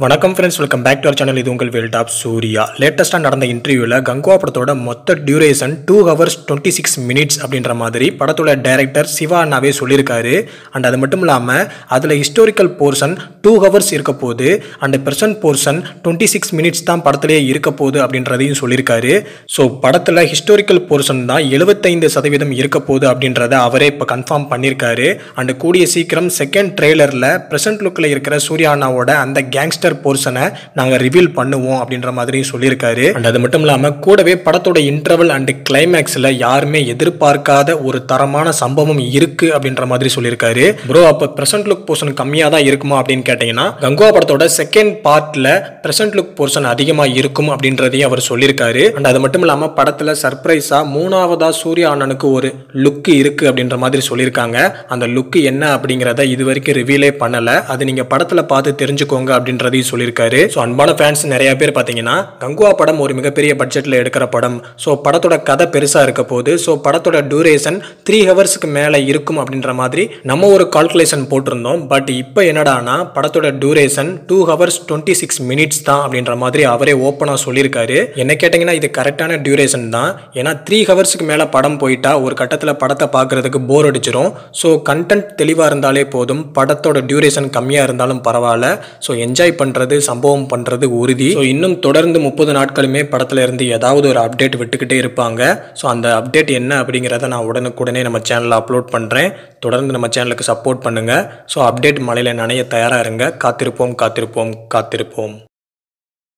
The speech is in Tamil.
வணக்கம் friends welcome back to our channel இது உங்கள் வேல் டாப் சூர்யா லேட்டஸ்ட்டாக நடந்த இன்டர்வியூவில் கங்குவா படத்தோட மொத்த duration two hours twenty six minutes அப்படின்ற மாதிரி படத்தோட டைரக்டர் சிவா அண்ணாவே சொல்லியிருக்காரு அண்ட் அது மட்டும் இல்லாமல் அதில் ஹிஸ்டாரிக்கல் போர்ஷன் டூ ஹவர்ஸ் இருக்க போது and present portion twenty six minutes தான் படத்திலேயே இருக்க போகுது அப்படின்றதையும் சொல்லியிருக்காரு ஸோ படத்தில் ஹிஸ்டாரிக்கல் போர்ஷன் தான் எழுபத்தைந்து சதவீதம் இருக்க போகுது அப்படின்றத அவரே இப்போ கன்ஃபார்ம் பண்ணியிருக்காரு அண்ட் கூடிய சீக்கிரம் செகண்ட் ட்ரெய்லரில் ப்ரெசன்ட் லுக்கில் இருக்கிற சூர்யா அண்ணாவோட அந்த கேங்ஸ்டர் போர்ஷனை நாங்கள் ரிவீல் பண்ணுவோம் அப்படின்ற மாதிரியும் சொல்லியிருக்காரு அண்ட் அது மட்டும் இல்லாமல் கூடவே படத்தோட இன்டர்வல் அண்ட் கிளைமேக்ஸில் யாருமே எதிர்பார்க்காத ஒரு தரமான சம்பவம் இருக்கு அப்படின்ற மாதிரி சொல்லியிருக்காரு ப்ரோ அப்போ ப்ரெசன்ட் லுக் போர்ஷன் கம்மியாக தான் இருக்குமா அப்படின்னு கேட்டிங்கன்னா கங்குவா படத்தோட செகண்ட் பார்ட்டில் ப்ரெசன்ட் லுக் போர்ஷன் அதிகமாக இருக்கும் அப்படின்றதையும் அவர் சொல்லியிருக்காரு அண்ட் அது மட்டும் இல்லாமல் படத்தில் சர்ப்ரைஸாக மூணாவதாக சூர்யா அண்ணனுக்கு ஒரு லுக் இருக்கு அப்படின்ற மாதிரி சொல்லியிருக்காங்க அந்த லுக் என்ன அப்படிங்கிறத இது வரைக்கும் ரிவீலே பண்ணலை அது நீங்கள் படத்தில் பார்த்து தெரிஞ்சுக்கோங்க அப்படின்றதையும் சொல்லியிருக்காரு ஸோ அன்பான ஃபேன்ஸ் நிறைய பேர் பார்த்தீங்கன்னா கங்குவா படம் ஒரு மிகப்பெரிய பட்ஜெட்டில் எடுக்கிற படம் ஸோ படத்தோட கதை பெருசாக இருக்க போது ஸோ படத்தோட டியூரேஷன் த்ரீ ஹவர்ஸ்க்கு மேலே இருக்கும் அப்படின்ற மாதிரி நம்ம ஒரு கால்குலேஷன் போட்டிருந்தோம் பட் இப்போ என்னடானா படத்தோட duration two hours twenty six minutes தான் அப்படின்ற மாதிரி அவரே ஓப்பனாக சொல்லியிருக்காரு என்ன கேட்டிங்கன்னா இது கரெக்டான டியூரேஷன் தான் ஏன்னா த்ரீ ஹவர்ஸ்க்கு மேலே படம் போயிட்டா ஒரு கட்டத்தில் படத்தை பார்க்குறதுக்கு போர் அடிச்சிரும் ஸோ கண்டென்ட் தெளிவாக இருந்தாலே போதும் படத்தோட டியூரேஷன் கம்மியாக இருந்தாலும் பரவாயில்ல ஸோ என்ஜாய் பண்ணுறது சம்பவம் பண்ணுறது உறுதி ஸோ இன்னும் தொடர்ந்து முப்பது நாட்களுமே படத்தில் இருந்து ஏதாவது ஒரு அப்டேட் விட்டுக்கிட்டே இருப்பாங்க ஸோ அந்த அப்டேட் என்ன அப்படிங்கிறத நான் உடனுக்குடனே நம்ம சேனலில் அப்லோட் பண்ணுறேன் தொடர்ந்து நம்ம சேனலுக்கு சப்போர்ட் பண்ணுங்கள் ஸோ அப்டேட் மலையில் நனைய தயாராக இருங்க காத்திருப்போம் காத்திருப்போம் காத்திருப்போம்